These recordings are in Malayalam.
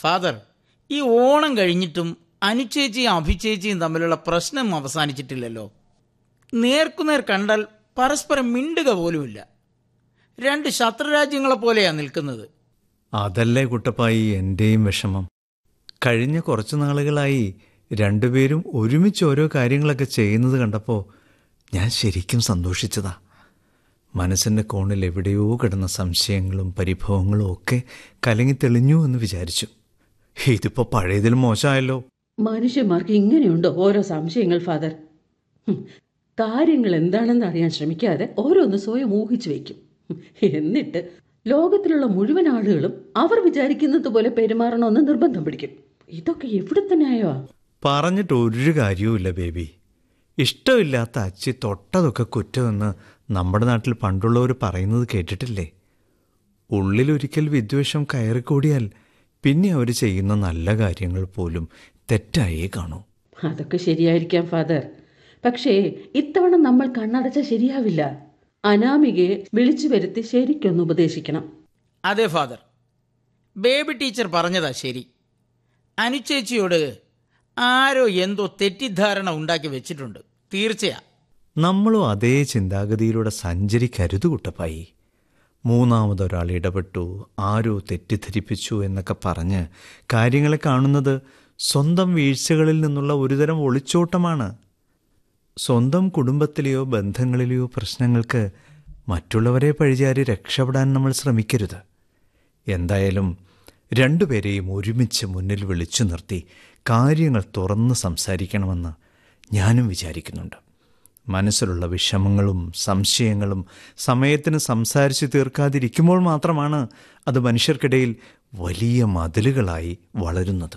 ഫാദർ ഈ ഓണം കഴിഞ്ഞിട്ടും അനുചേച്ചിയും അഭിചേച്ചിയും തമ്മിലുള്ള പ്രശ്നം അവസാനിച്ചിട്ടില്ലല്ലോ നേർക്കുനേർ കണ്ടാൽ പരസ്പരം മിണ്ടുക പോലുമില്ല രണ്ട് ശത്രുരാജ്യങ്ങളെ പോലെയാ നിൽക്കുന്നത് അതല്ലേ കുട്ടപ്പായി എൻ്റെയും വിഷമം കഴിഞ്ഞ കുറച്ചു നാളുകളായി രണ്ടുപേരും ഒരുമിച്ച് ഓരോ കാര്യങ്ങളൊക്കെ ചെയ്യുന്നത് കണ്ടപ്പോൾ ഞാൻ ശരിക്കും സന്തോഷിച്ചതാ മനസ്സിൻ്റെ കോണിൽ എവിടെയോ കിടന്ന സംശയങ്ങളും പരിഭവങ്ങളും ഒക്കെ കലങ്ങി തെളിഞ്ഞു എന്ന് വിചാരിച്ചു ഇതിപ്പോൾ പഴയതിലും മോശമായല്ലോ മനുഷ്യന്മാർക്ക് ഇങ്ങനെയുണ്ടോ ഓരോ സംശയങ്ങൾ ഫാദർ ഹും, കാര്യങ്ങൾ എന്താണെന്ന് അറിയാൻ ശ്രമിക്കാതെ ഓരോന്ന് സ്വയം ഊഹിച്ചു വയ്ക്കും ഹും, എന്നിട്ട് ലോകത്തിലുള്ള മുഴുവൻ ആളുകളും അവർ വിചാരിക്കുന്നത് പോലെ പെരുമാറണമെന്ന് നിർബന്ധം പിടിക്കും ഇതൊക്കെ എവിടുത്തെ ന്യായമാ പറഞ്ഞിട്ട് ഒരു കാര്യവുമില്ല ബേബി ഇഷ്ടമില്ലാത്ത അച്ചി തൊട്ടതൊക്കെ കുറ്റമെന്ന് നമ്മുടെ നാട്ടിൽ പണ്ടുള്ളവർ പറയുന്നത് കേട്ടിട്ടില്ലേ ഉള്ളിലൊരിക്കൽ വിദ്വേഷം കയറിക്കൂടിയാൽ പിന്നെ അവർ ചെയ്യുന്ന നല്ല കാര്യങ്ങൾ പോലും തെറ്റായേ കാണൂ അതൊക്കെ ശരിയായിരിക്കാം ഫാദർ പക്ഷേ ഇത്തവണ നമ്മൾ കണ്ണടച്ച ശരിയാവില്ല അനാമികയെ വിളിച്ചു വരുത്തി ശരിക്കൊന്ന് ഉപദേശിക്കണം അതെ ഫാദർ ബേബി ടീച്ചർ പറഞ്ഞതാ ശരി അനുചേച്ചിയോട് ആരോ എന്തോ തെറ്റിദ്ധാരണ ഉണ്ടാക്കി വെച്ചിട്ടുണ്ട് തീർച്ചയാ നമ്മളും അതേ ചിന്താഗതിയിലൂടെ സഞ്ചരിക്കരുത് കുട്ടപ്പായി മൂന്നാമതൊരാൾ ഇടപെട്ടു ആരോ തെറ്റിദ്ധരിപ്പിച്ചു എന്നൊക്കെ പറഞ്ഞ് കാര്യങ്ങളെ കാണുന്നത് സ്വന്തം വീഴ്ചകളിൽ നിന്നുള്ള ഒരുതരം ഒളിച്ചോട്ടമാണ് സ്വന്തം കുടുംബത്തിലെയോ ബന്ധങ്ങളിലെയോ പ്രശ്നങ്ങൾക്ക് മറ്റുള്ളവരെ പഴിചാരി രക്ഷപ്പെടാൻ നമ്മൾ ശ്രമിക്കരുത് എന്തായാലും രണ്ടുപേരെയും ഒരുമിച്ച് മുന്നിൽ വിളിച്ചു നിർത്തി കാര്യങ്ങൾ തുറന്ന് സംസാരിക്കണമെന്ന് ഞാനും വിചാരിക്കുന്നുണ്ട് മനസ്സിലുള്ള വിഷമങ്ങളും സംശയങ്ങളും സമയത്തിന് സംസാരിച്ച് തീർക്കാതിരിക്കുമ്പോൾ മാത്രമാണ് അത് മനുഷ്യർക്കിടയിൽ വലിയ മതിലുകളായി വളരുന്നത്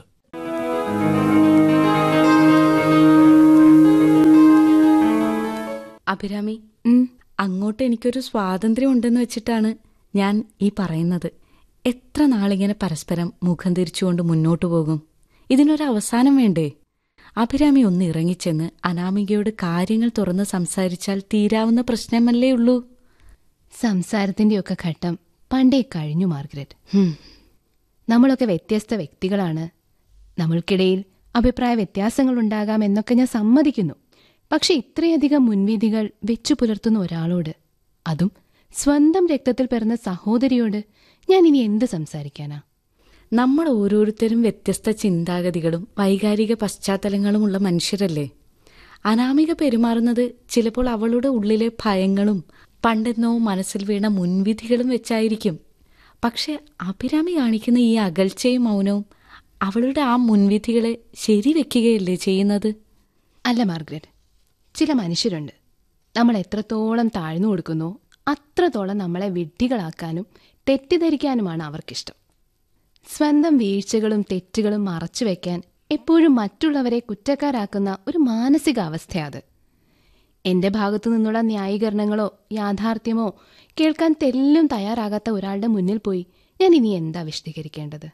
അഭിരാമി ഉം, അങ്ങോട്ട് എനിക്കൊരു സ്വാതന്ത്ര്യം ഉണ്ടെന്ന് വെച്ചിട്ടാണ് ഞാൻ ഈ പറയുന്നത് എത്ര നാളിങ്ങനെ പരസ്പരം മുഖം തിരിച്ചുകൊണ്ട് മുന്നോട്ടു പോകും ഇതിനൊരു അവസാനം വേണ്ടേ അഭിരാമി ഒന്ന് ഇറങ്ങിച്ചെന്ന് അനാമികയോട് കാര്യങ്ങൾ തുറന്ന് സംസാരിച്ചാൽ തീരാവുന്ന പ്രശ്നമല്ലേ ഉള്ളൂ സംസാരത്തിന്റെയൊക്കെ ഘട്ടം പണ്ടേ കഴിഞ്ഞു മാർഗരറ്റ് ഹും, നമ്മളൊക്കെ വ്യത്യസ്ത വ്യക്തികളാണ് നമ്മൾക്കിടയിൽ അഭിപ്രായ വ്യത്യാസങ്ങൾ ഉണ്ടാകാം എന്നൊക്കെ ഞാൻ സമ്മതിക്കുന്നു പക്ഷെ ഇത്രയധികം മുൻവിധികൾ വെച്ചു പുലർത്തുന്ന ഒരാളോട് അതും സ്വന്തം രക്തത്തിൽ പിറന്ന സഹോദരിയോട് ഞാൻ ഇനി എന്ത് സംസാരിക്കാനാ നമ്മൾ ഓരോരുത്തരും വ്യത്യസ്ത ചിന്താഗതികളും വൈകാരിക പശ്ചാത്തലങ്ങളുമുള്ള മനുഷ്യരല്ലേ അനാമിക പെരുമാറുന്നത് ചിലപ്പോൾ അവളുടെ ഉള്ളിലെ ഭയങ്ങളും പണ്ടെന്നോ മനസ്സിൽ വീണ മുൻവിധികളും വെച്ചായിരിക്കും പക്ഷെ അഭിരാമി കാണിക്കുന്ന ഈ അകൽച്ചയും മൗനവും അവളുടെ ആ മുൻവിധികളെ ശരിവെക്കുകയല്ലേ ചെയ്യുന്നത് അല്ല മാർഗരറ്റ് ചില മനുഷ്യരുണ്ട് നമ്മൾ എത്രത്തോളം താഴ്ന്നു കൊടുക്കുന്നോ അത്രത്തോളം നമ്മളെ വിഡ്ഢികളാക്കാനും തെറ്റിദ്ധരിക്കാനുമാണ് അവർക്കിഷ്ടം സ്വന്തം വീഴ്ചകളും തെറ്റുകളും മറച്ചു വെക്കാൻ എപ്പോഴും മറ്റുള്ളവരെ കുറ്റക്കാരാക്കുന്ന ഒരു മാനസികാവസ്ഥയാ അത് എന്റെ ഭാഗത്തു നിന്നുള്ള ന്യായീകരണങ്ങളോ യാഥാർത്ഥ്യമോ കേൾക്കാൻ തെല്ലും തയ്യാറാകാത്ത ഒരാളുടെ മുന്നിൽ പോയി ഞാൻ ഇനി എന്താ വിശദീകരിക്കേണ്ടത്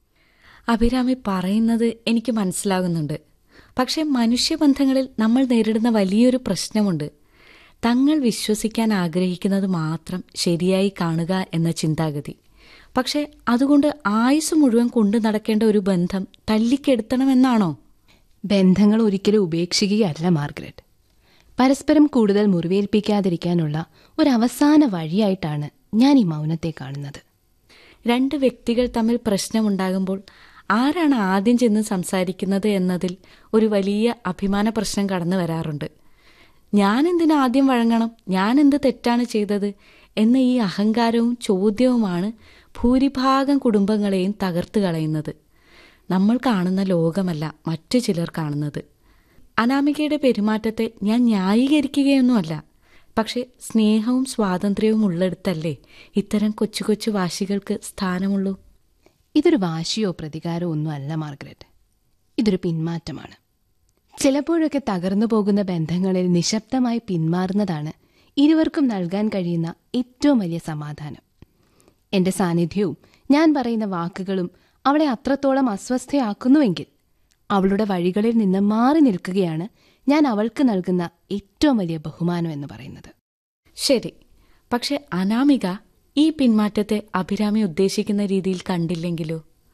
അഭിരാമി പറയുന്നത് എനിക്ക് മനസ്സിലാകുന്നുണ്ട് പക്ഷെ മനുഷ്യബന്ധങ്ങളിൽ നമ്മൾ നേരിടുന്ന വലിയൊരു പ്രശ്നമുണ്ട് തങ്ങൾ വിശ്വസിക്കാൻ ആഗ്രഹിക്കുന്നത് മാത്രം ശരിയായി കാണുക എന്ന ചിന്താഗതി പക്ഷെ അതുകൊണ്ട് ആയുസ് മുഴുവൻ കൊണ്ടു നടക്കേണ്ട ഒരു ബന്ധം തല്ലിക്കെടുത്തണമെന്നാണോ ബന്ധങ്ങൾ ഒരിക്കലും ഉപേക്ഷിക്കുകയല്ല മാർഗരറ്റ് പരസ്പരം കൂടുതൽ മുറിവേൽപ്പിക്കാതിരിക്കാനുള്ള ഒരു അവസാന വഴിയായിട്ടാണ് ഞാൻ ഈ മൗനത്തെ കാണുന്നത് രണ്ട് വ്യക്തികൾ തമ്മിൽ പ്രശ്നമുണ്ടാകുമ്പോൾ ആരാണ് ആദ്യം ചെന്ന് സംസാരിക്കുന്നത് എന്നതിൽ ഒരു വലിയ അഭിമാന പ്രശ്നം കടന്നു വരാറുണ്ട് ഞാൻ എന്തിനു ആദ്യം വഴങ്ങണം ഞാൻ എന്ത് തെറ്റാണ് ചെയ്തത് എന്ന ഈ അഹങ്കാരവും ചോദ്യവുമാണ് ഭൂരിഭാഗം കുടുംബങ്ങളെയും തകർത്ത് കളയുന്നത് നമ്മൾ കാണുന്ന ലോകമല്ല മറ്റു ചിലർ കാണുന്നത് അനാമികയുടെ പെരുമാറ്റത്തെ ഞാൻ ന്യായീകരിക്കുകയൊന്നുമല്ല പക്ഷെ സ്നേഹവും സ്വാതന്ത്ര്യവും ഉള്ളിടത്തല്ലേ ഇത്തരം കൊച്ചു കൊച്ചു വാശികൾക്ക് സ്ഥാനമുള്ളൂ ഇതൊരു വാശിയോ പ്രതികാരമോ ഒന്നും അല്ല മാർഗരറ്റ് ഇതൊരു പിന്മാറ്റമാണ് ചിലപ്പോഴൊക്കെ തകർന്നു പോകുന്ന ബന്ധങ്ങളിൽ നിശബ്ദമായി പിന്മാറുന്നതാണ് ഇരുവർക്കും നൽകാൻ കഴിയുന്ന ഏറ്റവും വലിയ സമാധാനം എന്റെ സാന്നിധ്യവും ഞാൻ പറയുന്ന വാക്കുകളും അവളെ അത്രത്തോളം അസ്വസ്ഥയാക്കുന്നുവെങ്കിൽ അവളുടെ വഴികളിൽ നിന്ന് മാറി നിൽക്കുകയാണ് ഞാൻ അവൾക്ക് നൽകുന്ന ഏറ്റവും വലിയ ബഹുമാനം എന്ന് പറയുന്നത് ശരി പക്ഷെ അനാമിക ഈ പിന്മാറ്റത്തെ അഭിരാമി ഉദ്ദേശിക്കുന്ന രീതിയിൽ കണ്ടില്ലെങ്കിലോ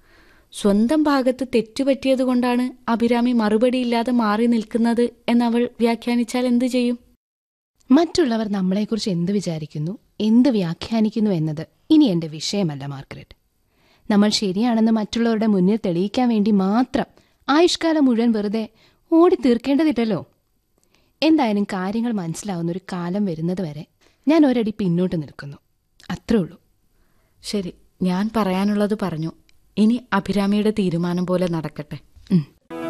സ്വന്തം ഭാഗത്ത് തെറ്റുപറ്റിയതുകൊണ്ടാണ് അഭിരാമി മറുപടിയില്ലാതെ മാറി നിൽക്കുന്നത് എന്നവൾ വ്യാഖ്യാനിച്ചാൽ എന്തു ചെയ്യും മറ്റുള്ളവർ നമ്മളെക്കുറിച്ച് എന്ത് വിചാരിക്കുന്നു എന്ത് വ്യാഖ്യാനിക്കുന്നു എന്നത് ഇനി എന്റെ വിഷയമല്ല മാർഗരറ്റ് നമ്മൾ ശരിയാണെന്ന് മറ്റുള്ളവരുടെ മുന്നിൽ തെളിയിക്കാൻ വേണ്ടി മാത്രം ആയുഷ്കാലം മുഴുവൻ വെറുതെ ഓടി തീർക്കേണ്ടതില്ലല്ലോ എന്തായാലും കാര്യങ്ങൾ മനസ്സിലാവുന്ന ഒരു കാലം വരുന്നത് വരെ ഞാൻ ഒരടി പിന്നോട്ട് നിൽക്കുന്നു അത്രേ ഉള്ളൂ ശരി ഞാൻ പറയാനുള്ളത് പറഞ്ഞു ഇനി അഭിരാമിയുടെ തീരുമാനം പോലെ നടക്കട്ടെ ഉം.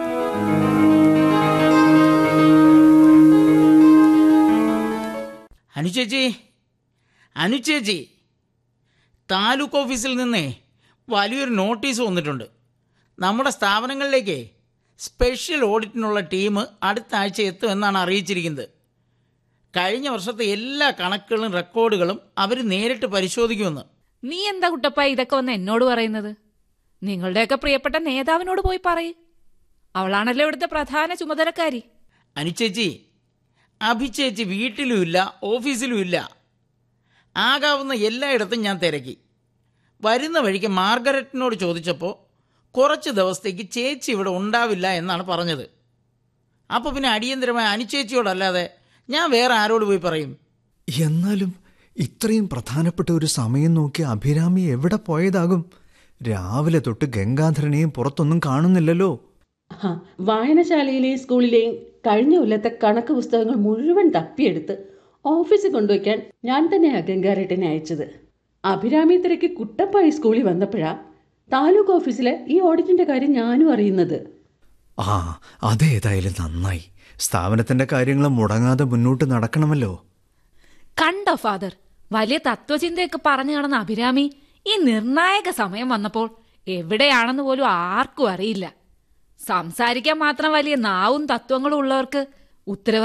അനുചേച്ചി അനുചേച്ചി താലൂക്ക് ഓഫീസിൽ നിന്നേ വലിയൊരു നോട്ടീസ് വന്നിട്ടുണ്ട് നമ്മുടെ സ്ഥാപനങ്ങളിലേക്ക് സ്പെഷ്യൽ ഓഡിറ്റിനുള്ള ടീം അടുത്ത ആഴ്ച എത്തുമെന്നാണ് അറിയിച്ചിരിക്കുന്നത് കഴിഞ്ഞ വർഷത്തെ എല്ലാ കണക്കുകളും റെക്കോർഡുകളും അവർ നേരിട്ട് പരിശോധിക്കുമെന്ന് നീ എന്താ കുട്ടപ്പ ഇതൊക്കെ വന്ന് എന്നോട് പറയുന്നത് നിങ്ങളുടെയൊക്കെ പ്രിയപ്പെട്ട നേതാവിനോട് പോയി പറയ് അവളാണല്ലോ ഇവിടുത്തെ പ്രധാന ചുമതലക്കാരി അനുചേച്ചി അഭിചേച്ചി വീട്ടിലും ഇല്ല ഓഫീസിലും ഇല്ല ആകാവുന്ന എല്ലായിടത്തും ഞാൻ തിരക്കി വരുന്ന വഴിക്ക് മാർഗരറ്റിനോട് ചോദിച്ചപ്പോൾ കുറച്ച് ദിവസത്തേക്ക് ചേച്ചി ഇവിടെ ഉണ്ടാവില്ല എന്നാണ് പറഞ്ഞത് അപ്പോൾ പിന്നെ അടിയന്തരമായ അനുചേച്ചിയോടല്ലാതെ ഞാൻ വേറെ ആരോട് പോയി പറയും എന്നാലും ഇത്രയും പ്രധാനപ്പെട്ട ഒരു സമയം നോക്കി അഭിരാമി എവിടെ പോയതാകും രാവിലെ തൊട്ട് ഗംഗാധരനെയും പുറത്തൊന്നും കാണുന്നില്ലല്ലോ ആ വായനശാലയിലെയും സ്കൂളിലെയും കഴിഞ്ഞ കൊല്ലത്തെ കണക്ക് പുസ്തകങ്ങൾ മുഴുവൻ തപ്പിയെടുത്ത് ഓഫീസിൽ കൊണ്ടുവയ്ക്കാൻ ഞാൻ തന്നെയാ ഗംഗാരേട്ടനെ അയച്ചത് അഭിരാമി തിരക്ക് കുട്ടപ്പായി സ്കൂളിൽ വന്നപ്പോഴാ താലൂക്ക് ഓഫീസിലെ ഈ ഓഡിറ്റിന്റെ കാര്യം ഞാനും അറിയുന്നത് ആ അതേതായാലും നന്നായി സ്ഥാപനത്തിന്റെ കാര്യങ്ങൾ മുടങ്ങാതെ മുന്നോട്ട് നടക്കണമല്ലോ കണ്ടോ ഫാദർ വലിയ തത്വചിന്തയൊക്കെ പറഞ്ഞു നടന്ന അഭിരാമി ഈ നിർണായക സമയം വന്നപ്പോൾ എവിടെയാണെന്ന് പോലും ആർക്കും അറിയില്ല സംസാരിക്കാൻ മാത്രം വലിയ നാവും തത്വങ്ങളും ഉള്ളവർക്ക് ഉത്തരവാദിത്തം